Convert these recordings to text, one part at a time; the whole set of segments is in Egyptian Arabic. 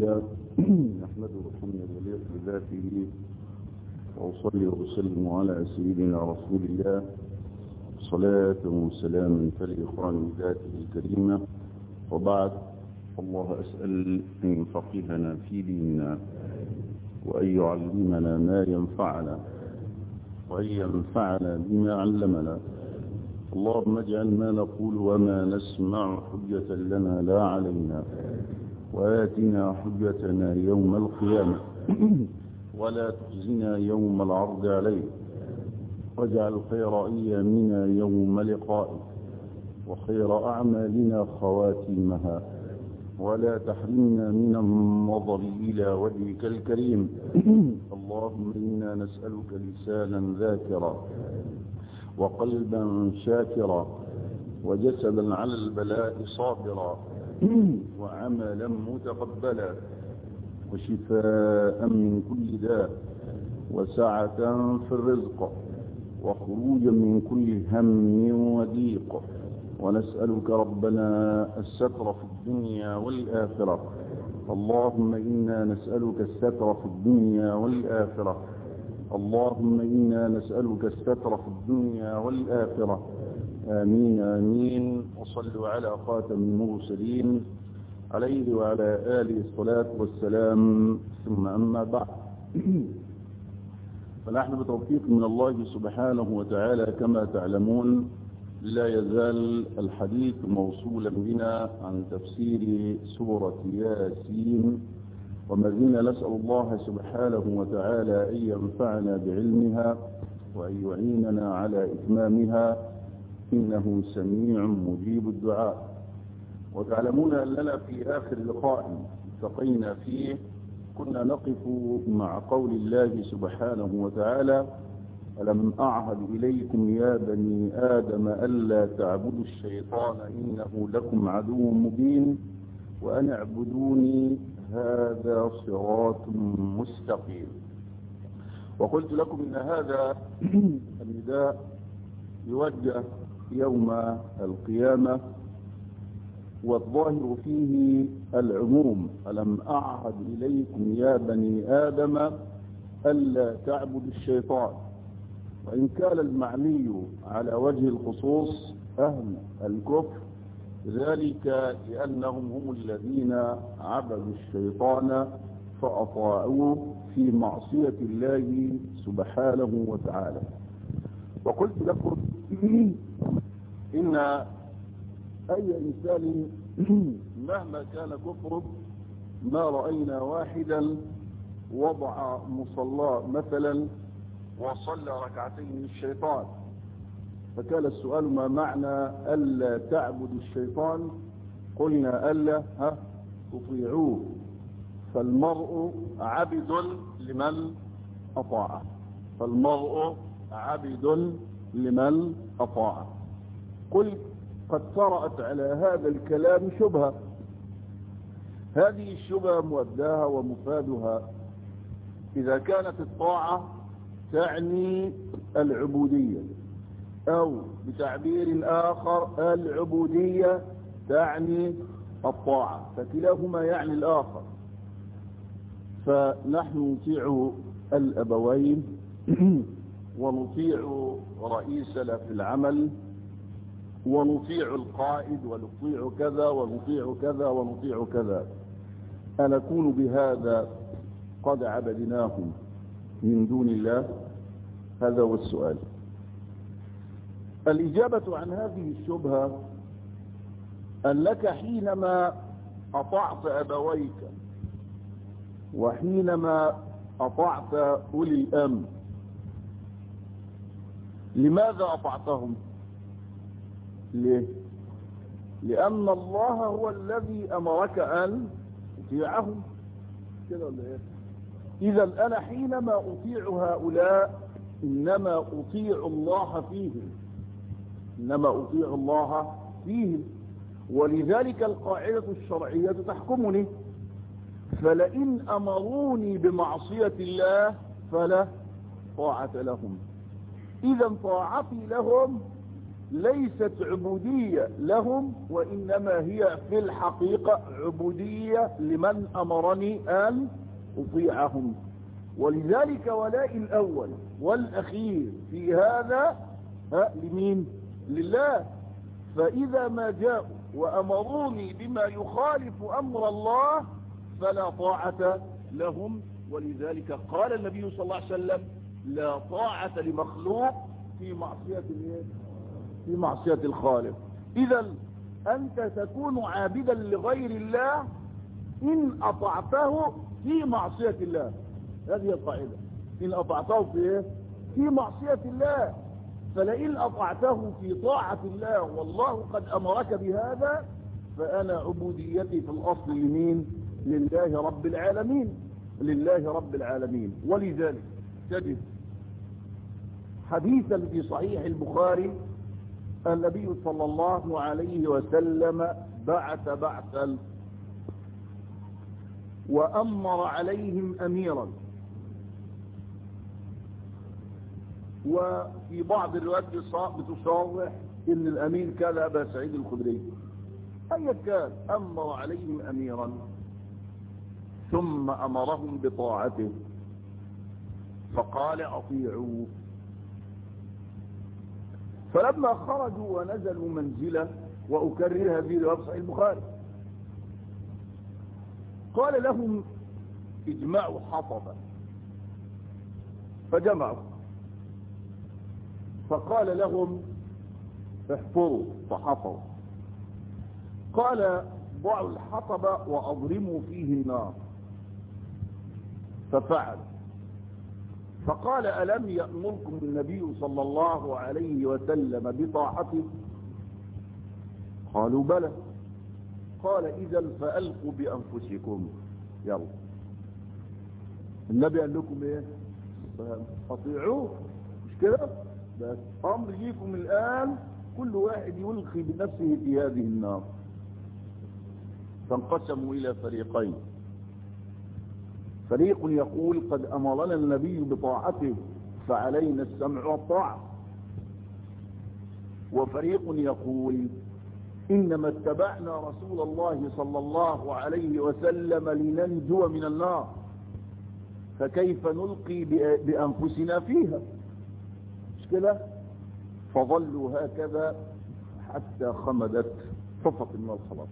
لله نحمده حمدا يليق بذاته وأصلي وأسلم على سيدنا رسول الله صلاة وسلاما فلإخوان ذاته الكريمة وبعد الله أسأل أن يفقهنا في ديننا وأن يعلمنا ما ينفعنا وأن ينفعنا بما علمنا اللهم اجعل ما نقول وما نسمع حجة لنا لا علينا وآتنا حجتنا يوم القيامة ولا تخزنا يوم العرض عليه واجعل خير أيامنا يوم لقائك وخير أعمالنا خواتيمها ولا تحرمنا من النظر إلى وجهك الكريم اللهم إنا نسألك لسانا ذاكرا وقلبا شاكرا وجسدا على البلاء صابرا وعملا متقبلا وشفاء من كل داء وسعة في الرزق وخروجا من كل هم وضيق ونسألك ربنا الستر في الدنيا والآخرة اللهم إنا نسألك الستر في الدنيا والآخرة اللهم إنا نسألك الستر في الدنيا والآخرة آمين آمين وصلوا على خاتم المرسلين عليه وعلى آله الصلاة والسلام ثم أما بعد فنحن بتوفيق من الله سبحانه وتعالى كما تعلمون لا يزال الحديث موصولا بنا عن تفسير سورة ياسين وما زلنا نسأل الله سبحانه وتعالى أن ينفعنا بعلمها وأن يعيننا على إتمامها إنه سميع مجيب الدعاء وتعلمون أننا في آخر لقاء التقينا فيه كنا نقف مع قول الله سبحانه وتعالى ألم أعهد إليكم يا بني آدم ألا تعبدوا الشيطان إنه لكم عدو مبين وأن اعبدوني هذا صراط مستقيم وقلت لكم إن هذا النداء يوجه يوم القيامة والظاهر فيه العموم ألم أعهد إليكم يا بني آدم ألا تعبدوا الشيطان وإن كان المعني على وجه الخصوص أهل الكفر ذلك لأنهم هم الذين عبدوا الشيطان فأطاعوه في معصية الله سبحانه وتعالى وقلت لكم إن أي إنسان مهما كان كفره ما رأينا واحدا وضع مصلى مثلا وصلى ركعتين للشيطان فكان السؤال ما معنى ألا تعبد الشيطان قلنا ألا ها تطيعوه فالمرء عبد لمن أطاعه فالمرء عبد لمن أطاعه قل قد طرأت على هذا الكلام شبهة هذه الشبهة مؤداها ومفادها إذا كانت الطاعة تعني العبودية أو بتعبير آخر العبودية تعني الطاعة فكلاهما يعني الآخر فنحن نطيع الأبوين ونطيع رئيسنا في العمل ونطيع القائد ونطيع كذا ونطيع كذا ونطيع كذا أنكون بهذا قد عبدناهم من دون الله هذا هو السؤال الإجابة عن هذه الشبهة أنك حينما أطعت أبويك وحينما أطعت أولي الأمر لماذا أطعتهم ليه لأن الله هو الذي أمرك أن تطيعهم كده ولا ايه إذا أنا حينما أطيع هؤلاء إنما أطيع الله فيهم إنما أطيع الله فيهم ولذلك القاعدة الشرعية تحكمني فلئن أمروني بمعصية الله فلا طاعة لهم إذا طاعتي لهم ليست عبودية لهم وإنما هي في الحقيقة عبودية لمن أمرني أن أطيعهم ولذلك ولاء الأول والأخير في هذا ها لمين لله فإذا ما جاءوا وأمروني بما يخالف أمر الله فلا طاعة لهم ولذلك قال النبي صلى الله عليه وسلم لا طاعة لمخلوق في معصية في معصية الخالق إذا أنت تكون عابدا لغير الله إن أطعته في معصية الله هذه القاعدة إن أطعته في إيه؟ في معصية الله فلئن أطعته في طاعة الله والله قد أمرك بهذا فأنا عبوديتي في الأصل لمين لله رب العالمين لله رب العالمين ولذلك تجد حديثا في صحيح البخاري النبي صلى الله عليه وسلم بعث بعثا وأمر عليهم أميرا وفي بعض الروايات بتصرح ان الامير كان ابا سعيد الخدري ايا كان امر عليهم اميرا ثم امرهم بطاعته فقال اطيعوه فلما خرجوا ونزلوا منزله واكررها في روايه صحيح البخاري قال لهم اجمعوا حطبا فجمعوا فقال لهم احفروا فحفروا قال ضعوا الحطب واضرموا فيه النار ففعل فقال ألم يأمركم النبي صلى الله عليه وسلم بطاعته قالوا بلى قال إذا فألقوا بأنفسكم يلا النبي قال لكم ايه اطيعوه مش كده بس امر ليكم الان كل واحد يلقي بنفسه في هذه النار فانقسموا الى فريقين فريق يقول قد امرنا النبي بطاعته فعلينا السمع والطاعه وفريق يقول انما اتبعنا رسول الله صلى الله عليه وسلم لننجو من النار فكيف نلقي بانفسنا فيها مش كده فظلوا هكذا حتى خمدت طفت النار خلاص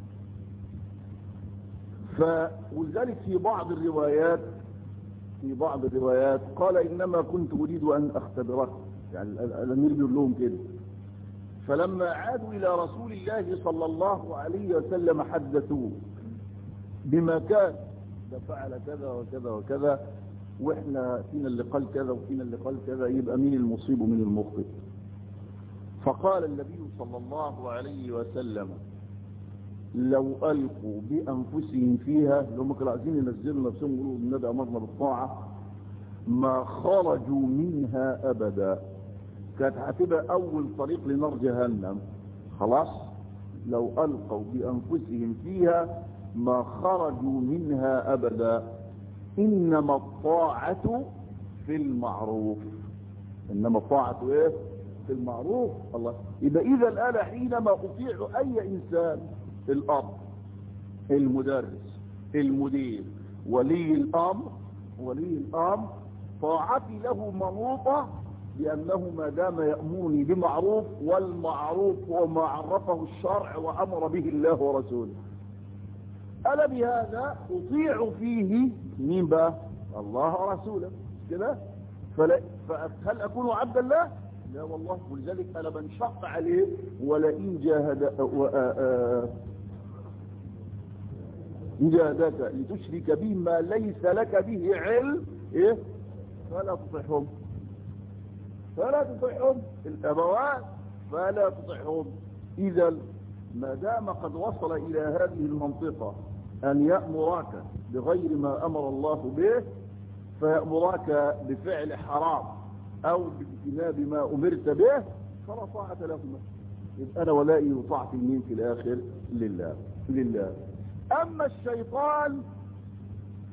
فولذلك في بعض الروايات في بعض الروايات قال انما كنت اريد ان اختبركم يعني الامير بيقول لهم كده فلما عادوا الى رسول الله صلى الله عليه وسلم حدثوه بما كان ده فعل كذا وكذا وكذا واحنا فينا اللي قال كذا وفينا اللي قال كذا يبقى مين المصيب ومين المخطئ فقال النبي صلى الله عليه وسلم لو ألقوا بأنفسهم فيها لو ما كانوا عايزين ينزلوا نفسهم يقولوا النبي أمرنا بالطاعة ما خرجوا منها أبدا كانت هتبقى أول طريق لنار جهنم خلاص لو ألقوا بأنفسهم فيها ما خرجوا منها أبدا إنما الطاعة في المعروف إنما الطاعة إيه في المعروف الله يبقى إذا الآن حينما أطيع أي إنسان الأب المدرس المدير ولي الأمر ولي الأمر طاعتي له منوطة لأنه ما دام يأمرني بمعروف والمعروف هو ما عرفه الشرع وأمر به الله ورسوله ألا بهذا أطيع فيه مين بقى الله ورسوله كده فلا فهل أكون عبد الله لا والله ولذلك أنا بنشق عليه ولئن جاهد جاهدك لتشرك به ما ليس لك به علم إيه فلا تطعهم فلا تطعهم الأبوات فلا تطعهم إذا ما دام قد وصل إلى هذه المنطقة أن يأمرك بغير ما أمر الله به فيأمرك بفعل حرام أو باجتناب ما أمرت به فلا طاعة لهما يبقى أنا ولائي وطاعتي مين في الآخر لله لله أما الشيطان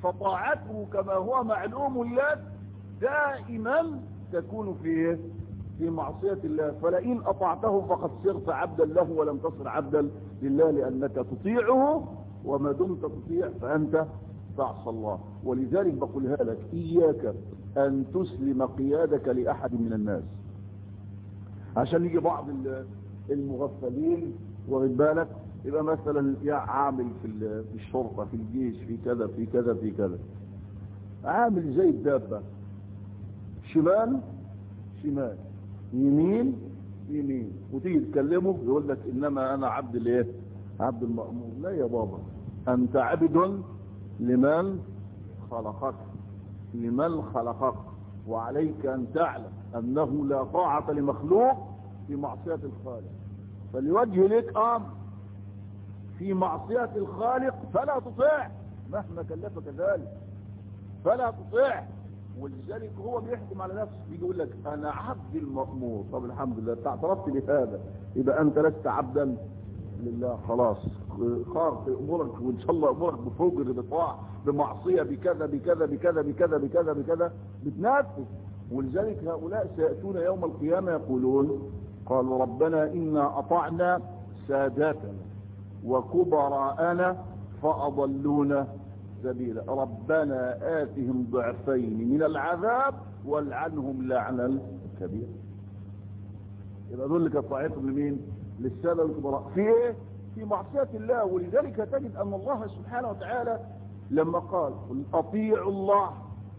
فطاعته كما هو معلوم لك دائما تكون في في معصية الله فلئن أطعته فقد صرت عبدا له ولم تصر عبدا لله لأنك تطيعه وما دمت تطيع فأنت تعصى الله ولذلك بقولها لك إياك أن تسلم قيادك لأحد من الناس عشان يجي بعض المغفلين واخد بالك يبقى مثلا عامل في في الشرطة في الجيش في كذا في كذا في كذا عامل زي الدابة شمال شمال يمين يمين وتيجي تكلمه يقول لك انما انا عبد الايه عبد المأمور لا يا بابا انت عبد لمن خلقك لمن خلقك وعليك ان تعلم انه لا طاعة لمخلوق في معصية الخالق فليوجه لك امر في معصية الخالق فلا تطيع مهما كلفك ذلك فلا تطيع ولذلك هو بيحكم على نفسه بيجي يقول لك انا عبد المأمور طب الحمد لله اعترفت بهذا يبقى انت لست عبدا لله خلاص خار في امورك وان شاء الله امورك بفجر بطاعه بمعصيه بكذا بكذا بكذا بكذا بكذا بكذا بتنفذ ولذلك هؤلاء سياتون يوم القيامه يقولون قالوا ربنا انا اطعنا ساداتنا وكبراءنا فاضلونا سبيلا ربنا آتهم ضعفين من العذاب والعنهم لعنا كبيرا يبقى دول كانت طاعتهم لمين للسادة الكبراء في ايه في معصية الله ولذلك تجد ان الله سبحانه وتعالى لما قال قل اطيعوا الله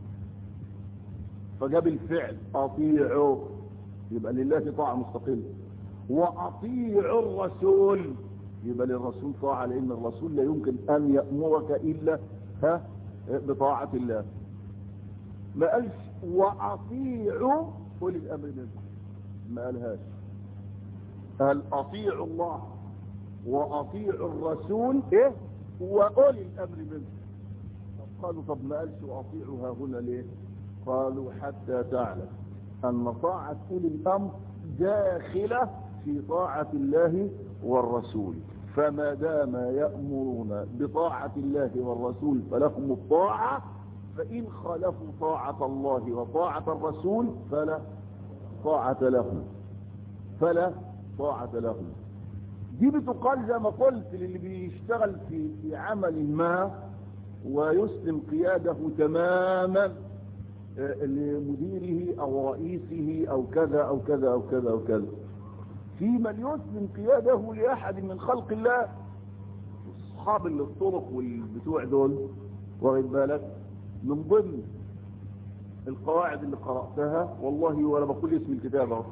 فجاب الفعل اطيعوا يبقى لله طاعة مستقلة واطيعوا الرسول يبقى للرسول طاعة لان الرسول لا يمكن ان يأمرك الا ها بطاعة الله ما قالش واطيعوا اولي الامر منكم ما قالهاش قال اطيعوا الله واطيعوا الرسول ايه واولي الامر منكم طب قالوا طب ما قالش واطيعوا ها هنا ليه قالوا حتى تعلم ان طاعة اولي الامر داخلة في طاعة الله والرسول فما دام يأمرون بطاعة الله والرسول فلهم الطاعة فإن خالفوا طاعة الله وطاعة الرسول فلا طاعة لهم فلا طاعة لهم دي بتقال زي ما قلت للي بيشتغل في, في عمل ما ويسلم قياده تماما لمديره او رئيسه او كذا او كذا او كذا او كذا في من يسلم قياده لأحد من خلق الله أصحاب الطرق والبتوع دول واخد بالك من ضمن القواعد اللي قرأتها والله ولا بقول اسم الكتاب اهو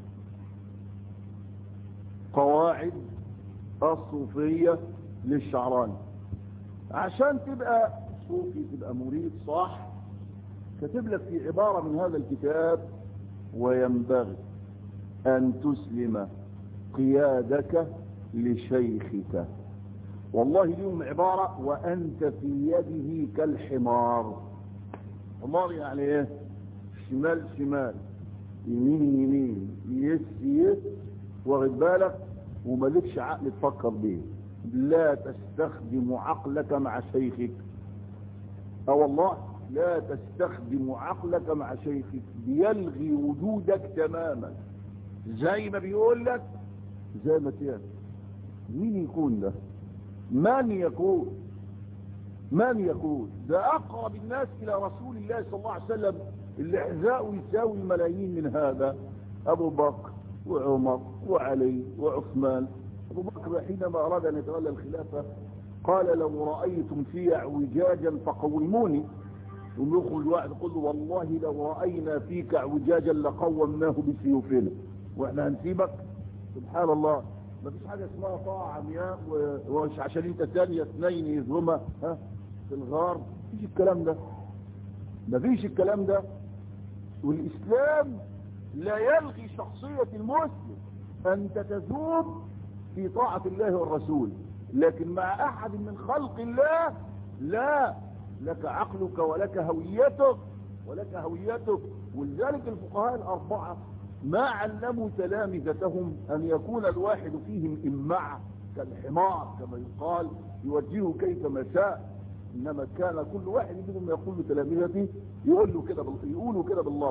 قواعد الصوفية للشعراني عشان تبقى صوفي تبقى مريد صح كتب لك في عبارة من هذا الكتاب وينبغي أن تسلم قيادك لشيخك والله اليوم عبارة وأنت في يده كالحمار حمار يعني ايه شمال شمال يمين يمين يس يس واخد بالك ومالكش عقل تفكر بيه لا تستخدم عقلك مع شيخك اه والله لا تستخدم عقلك مع شيخك بيلغي وجودك تماما زي ما بيقول لك زي ما تيان مين يكون ده من يكون من يكون ده اقرب الناس الى رسول الله صلى الله عليه وسلم اللي احزاؤه يساوي الملايين من هذا ابو بكر وعمر وعلي وعثمان ابو بكر حينما اراد ان يتولى الخلافة قال لو رأيتم في اعوجاجا فقوموني ويخرج واحد يقول له والله لو رأينا فيك اعوجاجا لقومناه بسيوفنا واحنا هنسيبك سبحان الله ما فيش حاجة اسمها طاعة عمياء ومش عشان انت ثانية اثنين يظلمها ها في الغار ما فيش الكلام ده ما فيش الكلام ده والاسلام لا يلغي شخصية المسلم انت تذوب في طاعة الله والرسول لكن مع احد من خلق الله لا لك عقلك ولك هويتك ولك هويتك ولذلك الفقهاء الاربعة ما علموا تلامذتهم ان يكون الواحد فيهم امعة كالحمار كما يقال يوجهه كيفما شاء انما كان كل واحد منهم يقول لتلامذته يقول له كده يقولوا كده باللفظ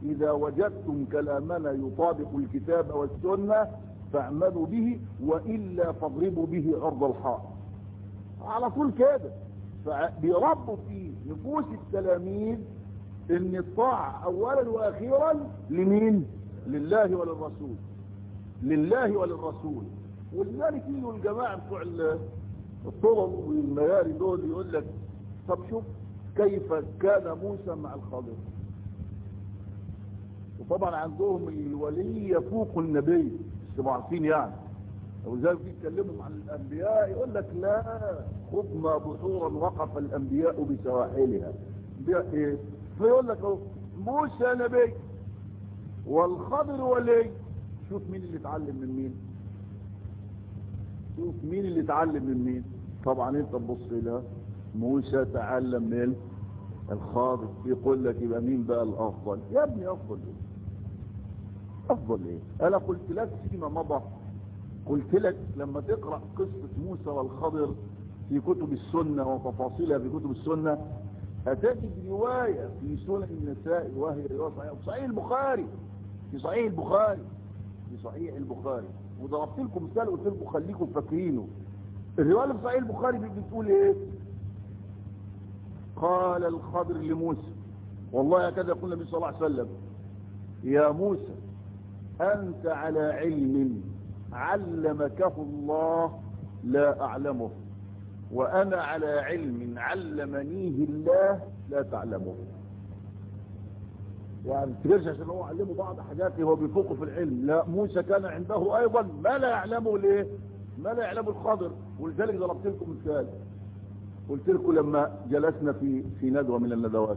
إذا وجدتم كلامنا يطابق الكتاب والسنة فاعملوا به وإلا فاضربوا به عرض الحائط على طول كده فبيربوا في نفوس التلاميذ ان الطاعة اولا واخيرا لمين لله وللرسول لله وللرسول ولذلك يجوا الجماعة بتوع الطرق والمياري دول يقول لك طب شوف كيف كان موسى مع الخضر وطبعا عندهم الولي يفوق النبي مش عارفين يعني ولذلك بيتكلموا عن الانبياء يقول لك لا خضنا بحورا وقف الانبياء بسواحلها ايه فيقول لك اهو موسى نبي والخضر ولي شوف مين اللي اتعلم من مين شوف مين اللي اتعلم من مين طبعا انت تبص لها موسى تعلم من الخاضر يقول لك يبقى مين بقى الافضل يا ابني افضل ايه افضل ايه انا قلت لك فيما مضى قلت لك لما تقرأ قصة موسى والخضر في كتب السنة وتفاصيلها في كتب السنة هتجد رواية في سنن النساء وهي رواية صحيحة في صحيح البخاري في صحيح البخاري في صحيح البخاري وضربت لكم مثال قلت لكم خليكم فاكرينه الرواية اللي في صحيح البخاري بتقول ايه قال الخضر لموسى والله هكذا يقول النبي صلى الله عليه وسلم يا موسى أنت على علم علمكه الله لا أعلمه وأنا على علم علمنيه الله لا تعلمه يعني ترجع عشان هو علمه بعض حاجات هو بيفوقه في العلم لا موسى كان عنده أيضا ما لا يعلمه ليه ما لا يعلمه الخضر ولذلك ضربت لكم مثال قلت لكم لما جلسنا في في ندوة من الندوات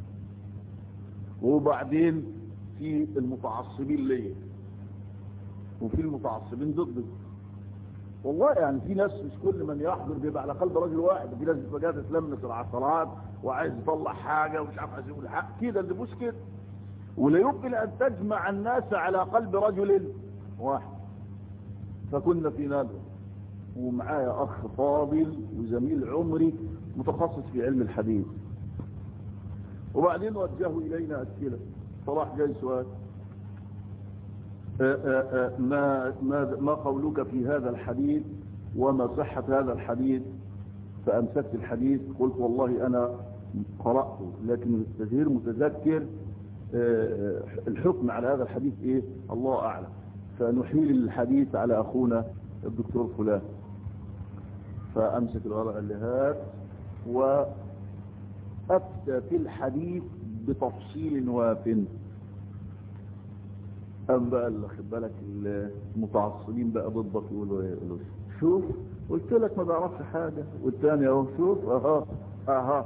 وبعدين في المتعصبين ليه وفي المتعصبين ضده والله يعني في ناس مش كل من يحضر بيبقى على قلب رجل واحد في ناس بتبقى جايه تتلمس العصارات وعايز يطلع حاجه ومش عارف عايز يقول حق كده اللي مش كده ولا يمكن ان تجمع الناس على قلب رجل واحد فكنا في ندوه ومعايا اخ فاضل وزميل عمري متخصص في علم الحديث وبعدين وجهوا الينا اسئله صلاح جاي سؤال ما, ما, ما قولك في هذا الحديث وما صحة هذا الحديث فأمسكت الحديث قلت والله أنا قرأته لكن غير متذكر الحكم على هذا الحديث إيه الله أعلم فنحيل الحديث على أخونا الدكتور فلان فأمسك الورقة اللي هات وأفتى في الحديث بتفصيل واف أم بقى اللي خد بالك المتعصبين بقى ضدك يقولوا ايه يقولوا شوف قلت لك ما بعرفش حاجة والتاني اهو شوف اها اها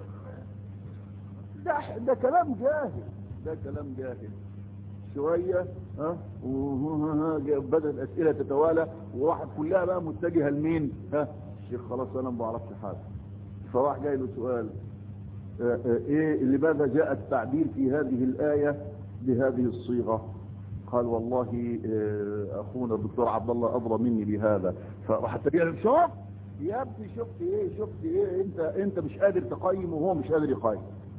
ده ده كلام جاهل ده كلام جاهل شوية ها بدأ الأسئلة تتوالى وراحت كلها بقى متجهة لمين ها الشيخ خلاص انا ما بعرفش حاجة فراح جاي له سؤال اه اه ايه لماذا جاء التعبير في هذه الآية بهذه الصيغة قال والله اخونا الدكتور عبد الله ادرى مني بهذا فراح تبين شوف يا ابني شفت ايه شفت ايه انت انت مش قادر تقيم وهو مش قادر يقيم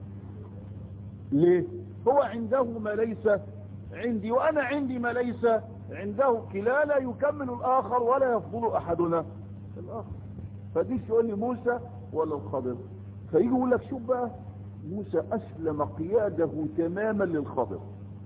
ليه هو عنده ما ليس عندي وانا عندي ما ليس عنده كلانا يكمل الاخر ولا يفضل احدنا الاخر فدي يقول لي موسى ولا الخضر فيجي يقول لك شوف بقى موسى اسلم قياده تماما للخضر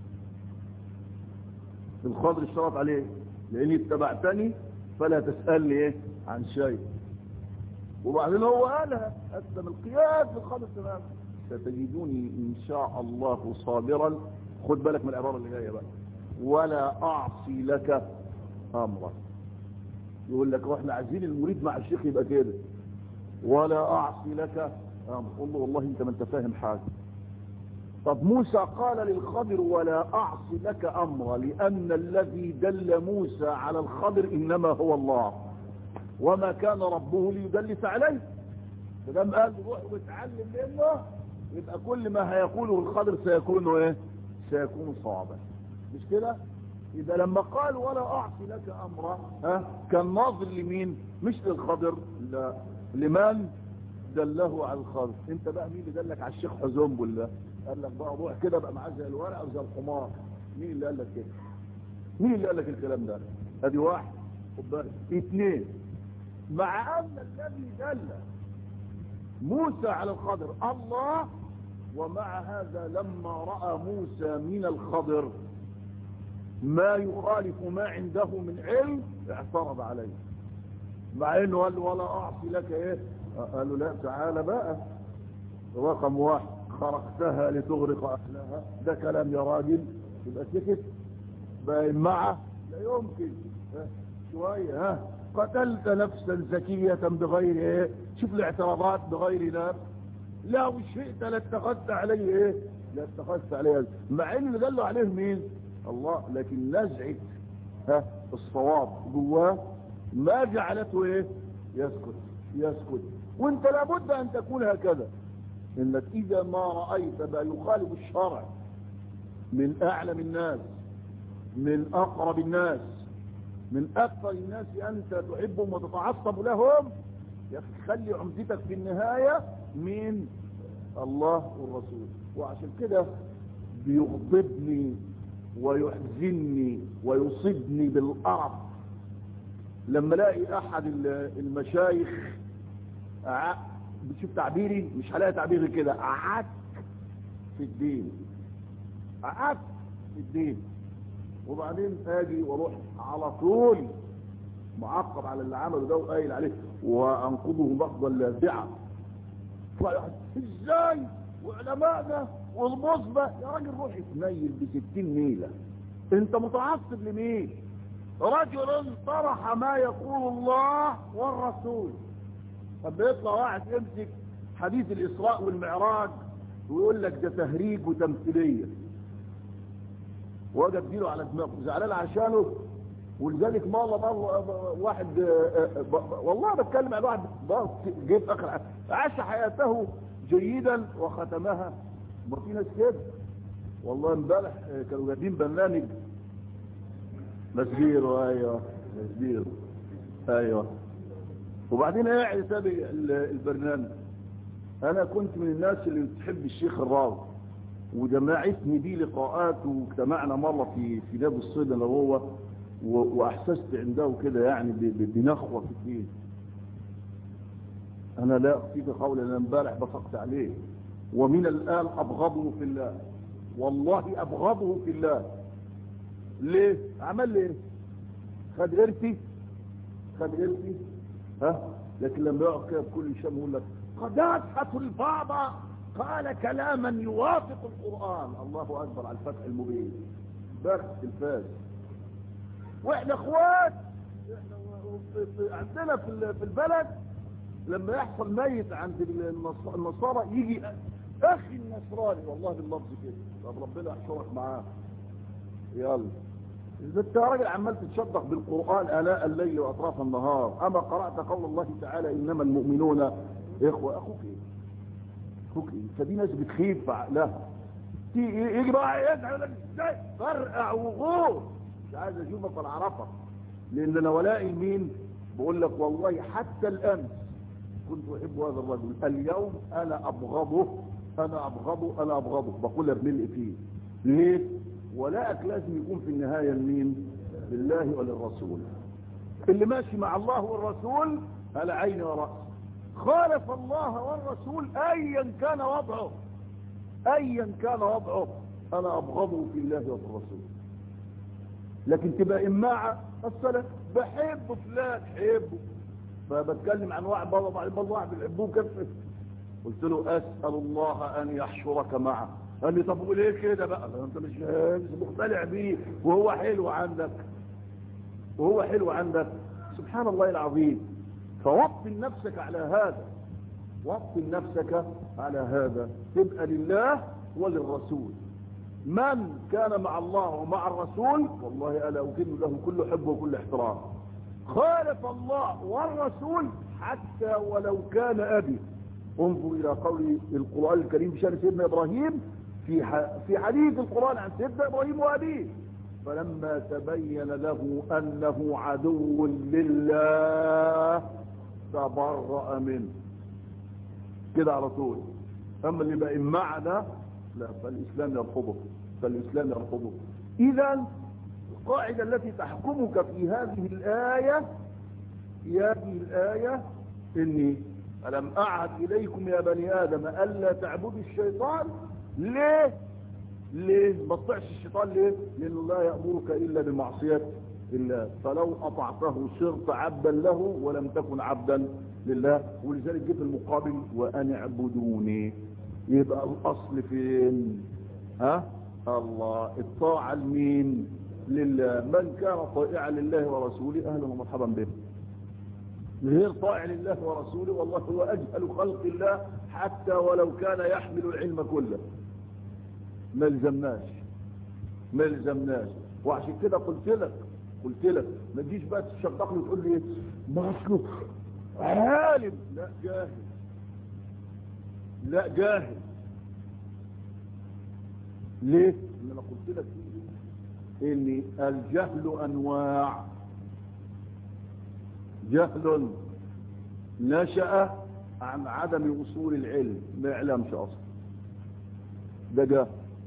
الخضر اشترط عليه لاني اتبعتني فلا تسألني ايه عن شيء وبعدين هو قالها اسلم القياد للخضر تماما ستجدوني ان شاء الله صابرا خد بالك من العبارة اللي جاية بقى ولا اعصي لك امرا يقول لك واحنا عايزين المريد مع الشيخ يبقى كده ولا اعصي لك امر قول له والله انت ما انت فاهم حاجه طب موسى قال للخضر ولا أعصي لك أمرا لأن الذي دل موسى على الخضر إنما هو الله وما كان ربه ليدلس عليه فدام قال روح واتعلم منه يبقى كل ما هيقوله الخضر سيكون ايه سيكون صعبا مش كده يبقى لما قال ولا أعصي لك أمرا ها كان ناظر لمين مش للخضر لا لمن دله على الخضر انت بقى مين اللي دلك على الشيخ حزوم ولا قال لك بقى روح كده بقى معاه زي الورقه وزي الحمار مين اللي قال لك كده مين اللي قال لك الكلام ده ادي واحد خد بالك اثنين مع ان الذي دل موسى على الخضر الله ومع هذا لما راى موسى من الخضر ما يخالف ما عنده من علم اعترض عليه مع انه قال له ولا اعصي لك ايه قال له لا تعالى بقى رقم واحد خرقتها لتغرق اهلها ده كلام يا راجل يبقى سكت بقى معه لا يمكن ها شويه ها قتلت نفسا زكية بغير ايه شوف الاعتراضات بغير نفس لا شئت لاتخذت عليه ايه لاتخذت عليه مع ان اللي دلوا عليه مين الله لكن نزعة ها الصواب جواه ما جعلته ايه يسكت يسكت وانت لابد ان تكون هكذا انك اذا ما رأيت ما يخالف الشرع من اعلم الناس من اقرب الناس من اكثر الناس انت تحبهم وتتعصب لهم يا اخي خلي عمدتك في النهاية من الله والرسول وعشان كده بيغضبني ويحزنني ويصيبني بالقرف لما الاقي احد المشايخ بتشوف تعبيري مش هلاقي تعبيري كده قعدت في الدين قعدت في الدين وبعدين اجي واروح على طول معقب على اللي عمله ده وقايل عليه وانقضه بقضا لاذعه ازاي وعلمائنا والمصبة يا راجل روح اتنيل بستين نيلة انت متعصب لمين رجل طرح ما يقول الله والرسول طب يطلع واحد يمسك حديث الاسراء والمعراج ويقول لك ده تهريج وتمثيليه واجي اديله على دماغه زعلان عشانه ولذلك ما الله مرة واحد والله بتكلم عن واحد جيب اخر عاش حياته جيدا وختمها ما في ناس كده والله امبارح كانوا جايبين برنامج مسبير ايوه مسبير ايوه وبعدين قاعد يتابع البرنامج انا كنت من الناس اللي بتحب الشيخ الراوي وجماعتني دي لقاءات واجتمعنا مرة في في نادي الصيد انا وهو واحسست عنده كده يعني بنخوة في الدين انا لا اخفيك قولا انا امبارح بصقت عليه ومن الان ابغضه في الله والله ابغضه في الله ليه عمل لي ايه خد قرتي خد قرتي ها لكن لما يقعد كده بكل شيء يقول لك قداسة البابا قال كلاما يوافق القرآن الله أكبر على الفتح المبين بس الفاز واحنا اخوات احنا عندنا في البلد لما يحصل ميت عند النصارى يجي اخي النصراني والله باللفظ كده طب ربنا يحشرك معاه يلا إذا انت راجل عمال تتشدق بالقرآن آلاء الليل وأطراف النهار أما قرأت قول الله تعالى إنما المؤمنون إخوة أخوك إيه أخوك إيه فدي ناس بتخيب في عقلها يجي بقى يزعل لك ازاي فرقع وغور مش عايز اشوفك ولا اعرفك لان انا ولائي لمين بقول لك والله حتى الامس كنت احب هذا الرجل اليوم انا ابغضه انا ابغضه انا ابغضه بقولها بملء فيه ليه ولاءك لازم يكون في النهاية لمين لله وللرسول اللي ماشي مع الله والرسول على عيني ورأس خالف الله والرسول ايا كان وضعه ايا كان وضعه انا ابغضه في الله وفي الرسول لكن تبقى اماعة الصلاة بحب فلان حبه فبتكلم عن واحد بابا بعد بابا واحد بيحبوه كيف قلت له اسأل الله ان يحشرك معه قال لي طب قول ايه كده بقى انت مش مش مقتنع بيه وهو حلو عندك وهو حلو عندك سبحان الله العظيم فوطن نفسك على هذا وطن نفسك على هذا تبقى لله وللرسول من كان مع الله ومع الرسول والله ألا أكن له كل حب وكل احترام خالف الله والرسول حتى ولو كان أبي انظر إلى قول القرآن الكريم بشأن سيدنا إبراهيم في في حديث القرآن عن سيدنا إبراهيم وأبيه فلما تبين له أنه عدو لله تبرأ منه كده على طول أما اللي بقى مع ده الإسلام فالإسلام يرفضه فالإسلام يرفضه إذا القاعدة التي تحكمك في هذه الآية في هذه الآية إني ألم أعهد إليكم يا بني آدم ألا تعبدوا الشيطان ليه ليه ما تطيعش الشيطان ليه لأنه لا يأمرك إلا بمعصية الله فلو أطعته صرت عبدا له ولم تكن عبدا لله ولذلك جه في المقابل وأن اعبدوني يبقى الأصل فين ها الله الطاعة لمين لله من كان طائعا لله ورسوله أهلا ومرحبا به غير طائع لله ورسوله والله هو أجهل خلق الله حتى ولو كان يحمل العلم كله ما لزمناش ما لزمناش وعشان كده قلت لك قلت لك ما تجيش بقى تشققني وتقول لي ما اصله عالم لا جاهل لا جاهل ليه ان انا قلت لك ان الجهل انواع جهل نشأ عن عدم اصول العلم ما يعلمش اصلا ده جهل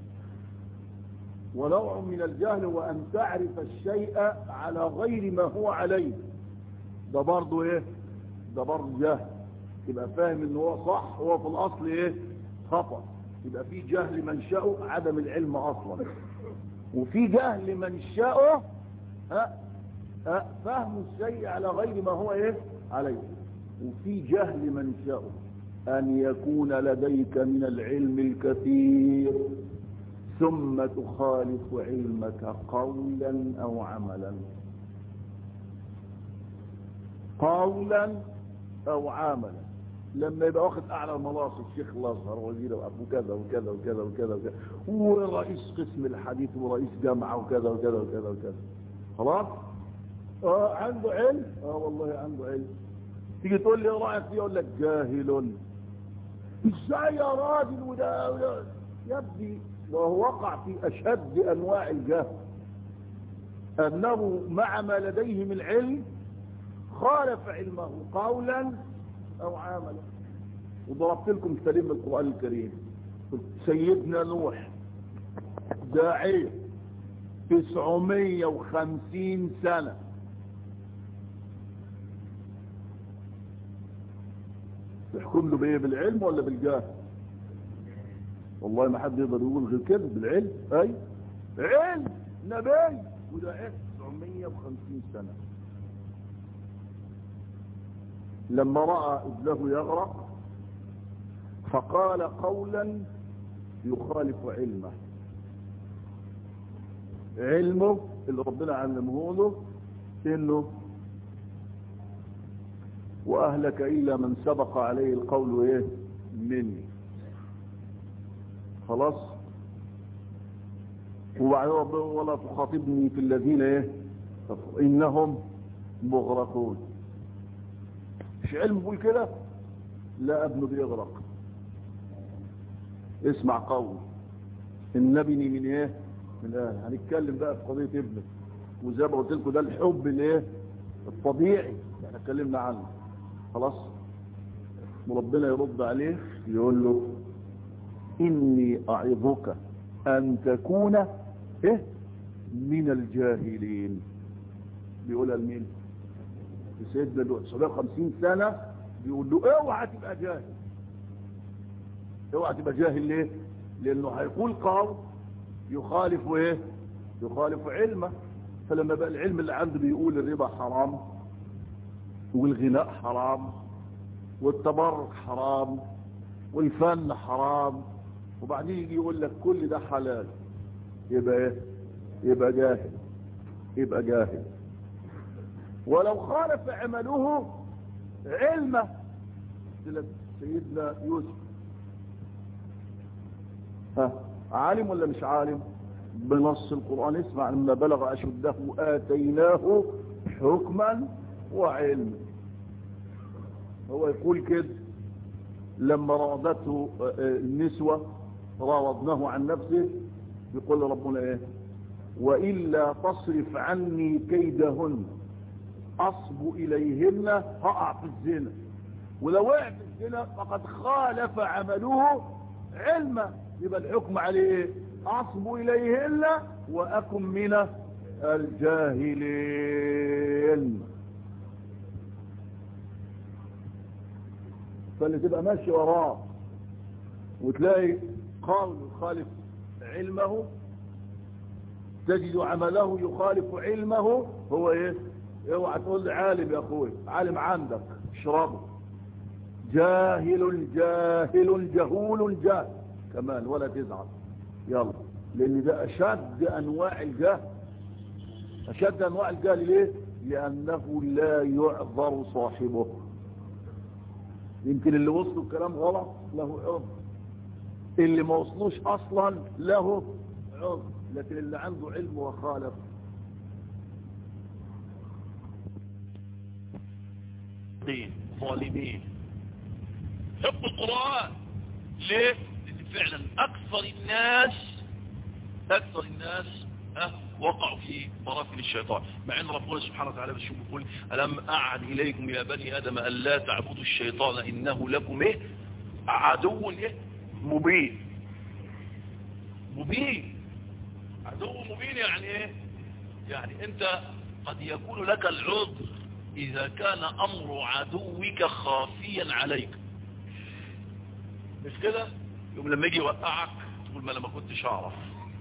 ونوع من الجهل هو ان تعرف الشيء على غير ما هو عليه ده برضه ايه ده برضه جهل يبقى فاهم ان هو صح هو في الاصل ايه خطأ يبقى في جهل منشأه عدم العلم اصلا وفي جهل منشأه ها ها فهم الشيء على غير ما هو ايه عليه وفي جهل منشأه ان يكون لديك من العلم الكثير ثم تخالف علمك قولا او عملا قولا او عملا لما يبقى واخد اعلى المناصب شيخ الازهر وزير وابو كذا وكذا وكذا وكذا وكذا ورئيس قسم الحديث ورئيس جامعه وكذا وكذا وكذا وكذا خلاص اه عنده علم اه والله عنده علم تيجي تقول لي رايك فيه يقول لك جاهل ازاي يا راجل وده, وده يا ابني وهو وقع في اشد انواع الجهل انه مع ما لديه من علم خالف علمه قولا او عملا وضربت لكم مثالين من القرآن الكريم سيدنا نوح داعية 950 سنة تحكم له بايه بالعلم ولا بالجاه والله ما حد يقدر يقول غير كده بالعلم اي علم نبي وداعية 950 سنة لما رأى ابنه يغرق فقال قولا يخالف علمه علمه اللي ربنا علمه له انه واهلك الا من سبق عليه القول ايه مني خلاص وبعدين ربنا ولا تخاطبني في الذين ايه انهم مغرقون مش علم بيقول كده لا ابنه بيغرق اسمع قول النبي من ايه من اهل هنتكلم بقى في قضيه ابنك وزي ما قلت لكم ده الحب الايه الطبيعي احنا اتكلمنا عنه خلاص وربنا يرد عليه يقول له اني اعظك ان تكون ايه من الجاهلين بيقولها لمين سيدنا له 750 سنة بيقول له اوعى تبقى جاهل اوعى تبقى جاهل ليه لانه هيقول قول يخالف ايه يخالف علمه فلما بقى العلم اللي عنده بيقول الربا حرام والغناء حرام والتبرك حرام والفن حرام وبعدين يجي يقول لك كل ده حلال يبقى ايه يبقى جاهل يبقى جاهل ولو خالف عمله علمه سيدنا يوسف ها عالم ولا مش عالم بنص القرآن اسمع لما بلغ أشده آتيناه حكما وعلما هو يقول كده لما راودته النسوة راودناه عن نفسه يقول ربنا ايه وإلا تصرف عني كيدهن أصب إليهن هقع في الزنا ولو وقع في الزنا فقد خالف عمله علما يبقى الحكم عليه أصب إليهن وأكن من الجاهلين فاللي تبقى ماشي وراه وتلاقي قول يخالف علمه تجد عمله يخالف علمه هو ايه اوعى تقول لي عالم يا اخوي عالم عندك اشربه جاهل جاهل جهول جاهل كمان ولا تزعل يلا لان ده اشد انواع الجهل اشد انواع الجهل ليه لانه لا يعذر صاحبه يمكن اللي وصلوا الكلام غلط له عذر اللي ما وصلوش اصلا له عذر لكن اللي عنده علم وخالف ظالمين حب القرآن ليه لان فعلا اكثر الناس اكثر الناس أه وقعوا في مرافل الشيطان مع ان ربنا سبحانه وتعالى بشوف يقول ألم أعد إليكم يا بني آدم أن لا تعبدوا الشيطان إنه لكم إيه عدو إيه مبين مبين عدو مبين يعني إيه يعني أنت قد يكون لك العذر إذا كان أمر عدوك خافيا عليك مش كده يوم لما يجي يوقعك تقول ما لما كنتش أعرف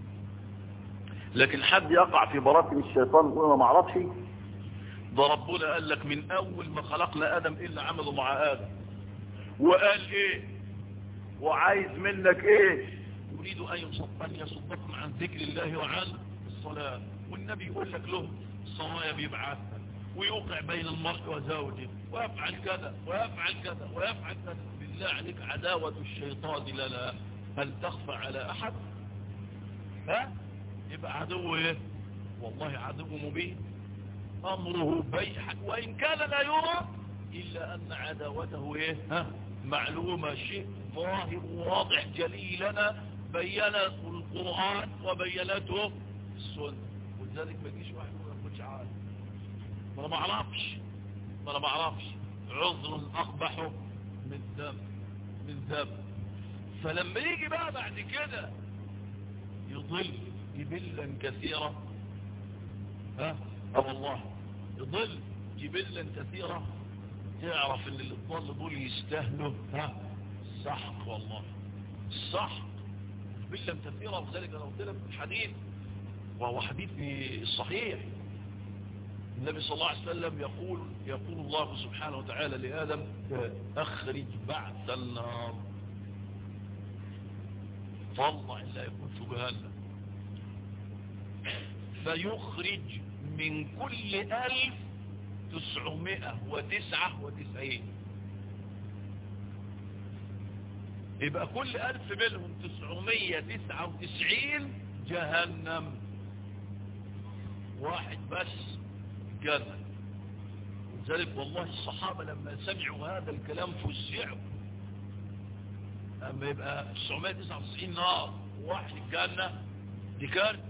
لكن حد يقع في براثن الشيطان يقول انا ما اعرفش ده ربنا قال لك من اول ما خلقنا ادم الا عمله مع ادم وقال ايه وعايز منك ايه يريد ان ان يصدكم عن ذكر الله وعن الصلاه والنبي يقول لك له الصلاة بيبعثها ويوقع بين المرء وزوجه ويفعل كذا ويفعل كذا ويفعل كذا بالله عليك عداوة الشيطان لنا هل تخفى على احد ها يبقى عدو ايه والله عدو مبين امره بيح وان كان لا يرى الا ان عداوته ايه ها معلومة شيء ظاهر واضح جلي لنا بينته القرآن وبينته السنة ولذلك ما يجيش واحد يقول ما كنتش عارف ما انا ما اعرفش ما انا ما اعرفش عذر اقبح من ذنب من ذنب فلما يجي بقى بعد كده يضل جبلا كثيرا ها اه والله يضل جبلا كثيرا تعرف ان اللي الضل دول يستاهلوا ها السحق والله السحق جبلا كثيرا وذلك انا قلت لك الحديث وهو حديث صحيح النبي صلى الله عليه وسلم يقول يقول الله سبحانه وتعالى لآدم أخرج بعث النار طلع لا يكون في جهنم فيخرج من كل ألف تسعمائة وتسعة وتسعين يبقى كل ألف منهم تسعمية تسعة وتسعين جهنم واحد بس جنة لذلك والله الصحابة لما سمعوا هذا الكلام فزعوا أما يبقى 999 نار واحد الجنة دي كارت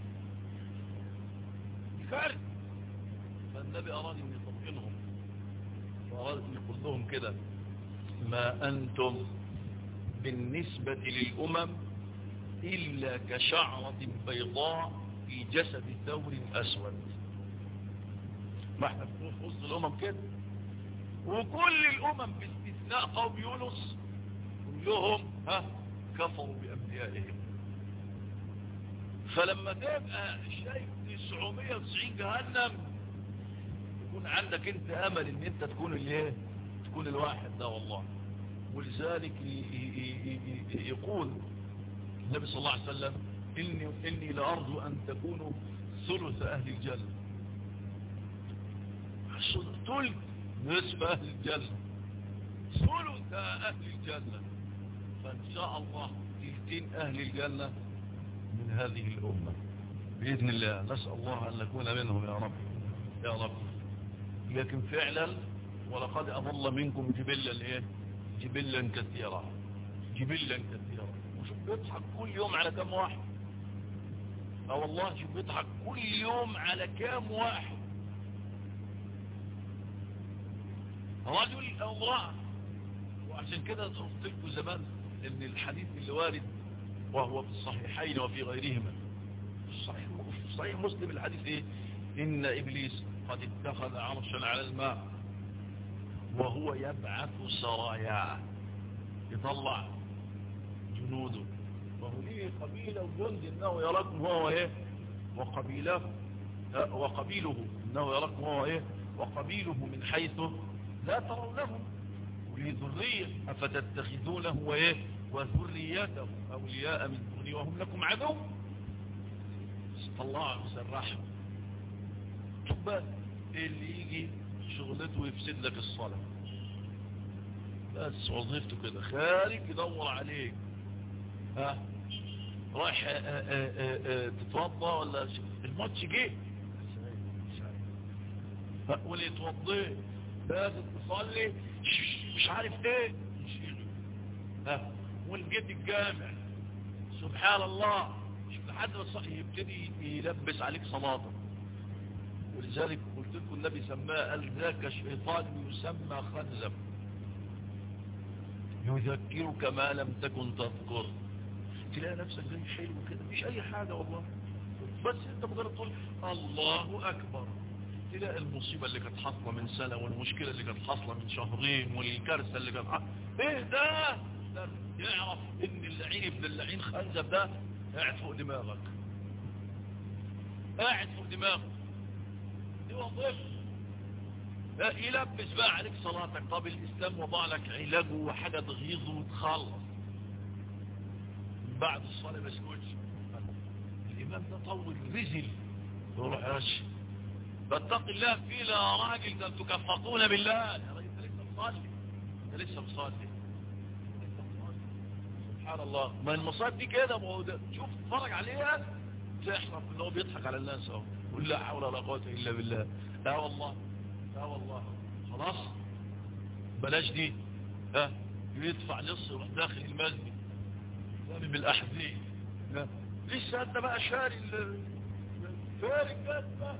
دي كارت فالنبي أراد أن يطمئنهم وأراد أن يقول لهم كده ما أنتم بالنسبة للأمم إلا كشعرة بيضاء في جسد ثور أسود ما احنا في وسط الأمم كده وكل الأمم باستثناء قوم يونس كلهم ها كفروا بأنبيائهم فلما تبقى شايف 990 جهنم يكون عندك انت امل ان انت تكون الايه تكون الواحد ده والله ولذلك يقول النبي صلى الله عليه وسلم إني, إني لأرجو أن تكونوا ثلث أهل الجنة ثلث نصف أهل الجنة ثلث أهل الجنة فإن شاء الله تلتين أهل الجنة من هذه الأمة بإذن الله نسأل الله أن نكون منهم يا رب يا رب لكن فعلا ولقد أضل منكم جبلا إيه جبلا كثيرا جبلا كثيرا وشوف بيضحك كل يوم على كم واحد اه والله شوف بيضحك كل يوم على كام واحد رجل او امرأة وعشان كده قلت لكم زمان ان الحديث اللي وارد وهو في الصحيحين وفي غيرهما في صحيح, في صحيح مسلم الحديث ايه ان ابليس قد اتخذ عرشا على الماء وهو يبعث سراياه يطلع جنوده وهو ليه قبيلة وجند انه يراكم هو ايه وقبيله وقبيله انه يراكم هو ايه وقبيله من حيث لا ترونهم وليه ذرية افتتخذونه وايه وذريته اولياء من دوني وهم لكم عدو طلعوا سرحوا بس اللي يجي شغلته ويفسد لك الصلاة بس وظيفته كده خارج يدور عليك ها رايح تتوضى ولا الماتش جه واللي يتوضيه لازم تصلي مش عارف ايه ها والجد الجامع سبحان الله شوف لحد ما يبتدي يلبس عليك صلاتك ولذلك قلت لكم النبي سماه قال ذاك شيطان يسمى خنزب يذكرك ما لم تكن تذكر تلاقي نفسك زي حلو كده مش اي حاجة والله بس انت مجرد تقول الله اكبر تلاقي المصيبة اللي كانت حاصلة من سنة والمشكلة اللي كانت حاصلة من شهرين والكارثة اللي كانت حاصلة ايه ده يعرف ان اللعين ابن اللعين خنزب ده قاعد فوق دماغك قاعد فوق دماغك دي وظيفة يلبس بقى عليك صلاتك طب الاسلام وضع لك علاجه وحاجة تغيظه وتخلص بعد الصلاة ما يسكتش الامام ده طول رزل يروح رش فاتق الله فينا يا راجل ده انتوا كفرتونا بالله يا راجل انت لسه مصلي انت لسه مصلي سبحان الله ما المصائب دي كده ما هو ده شوف اتفرج عليها تحرف ان هو بيضحك على الناس اهو قول لا حول ولا قوه الا بالله لا والله لا والله خلاص بلاش دي ها يدفع نص يروح داخل المسجد ثاني بالاحذيه لسه انت بقى شاري فارق بس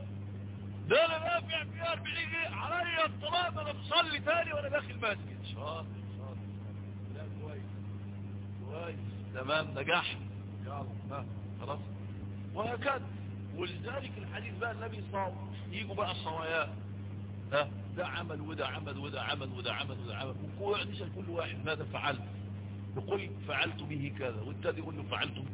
ده انا دافع في 40 جنيه عليا الطلاق انا بصلي تاني وانا داخل مسجد شاطر شاطر لا كويس كويس تمام نجح يلا خلاص وهكذا ولذلك الحديث بقى النبي صلى يجوا بقى الصوايا ها ده عمل وده عمل وده عمل وده عمل وده عمل ويقعد يسال كل واحد ماذا فعلت يقول فعلت به كذا والتاني يقول له فعلت به